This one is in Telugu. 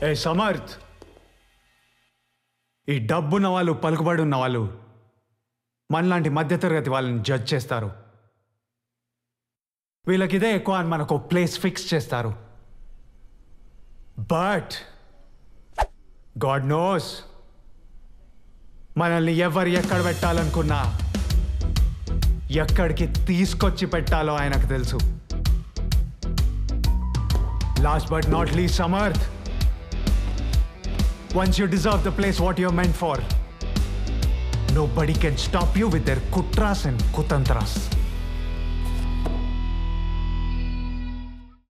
ఏ సమర్థ్ ఈ డబ్బున్న వాళ్ళు పలుకుబడి ఉన్న వాళ్ళు మనలాంటి మధ్యతరగతి వాళ్ళని జడ్జ్ చేస్తారు వీళ్ళకి ఇదే ఎక్కువ అని మనకు ప్లేస్ ఫిక్స్ చేస్తారు బట్ గాడ్ నోస్ మనల్ని ఎవరు ఎక్కడ పెట్టాలనుకున్నా ఎక్కడికి తీసుకొచ్చి పెట్టాలో ఆయనకు తెలుసు లాస్ట్ బట్ నాట్ లీ Samarth Once you deserve the place what you're meant for, nobody can stop you with their kutras and kutantras.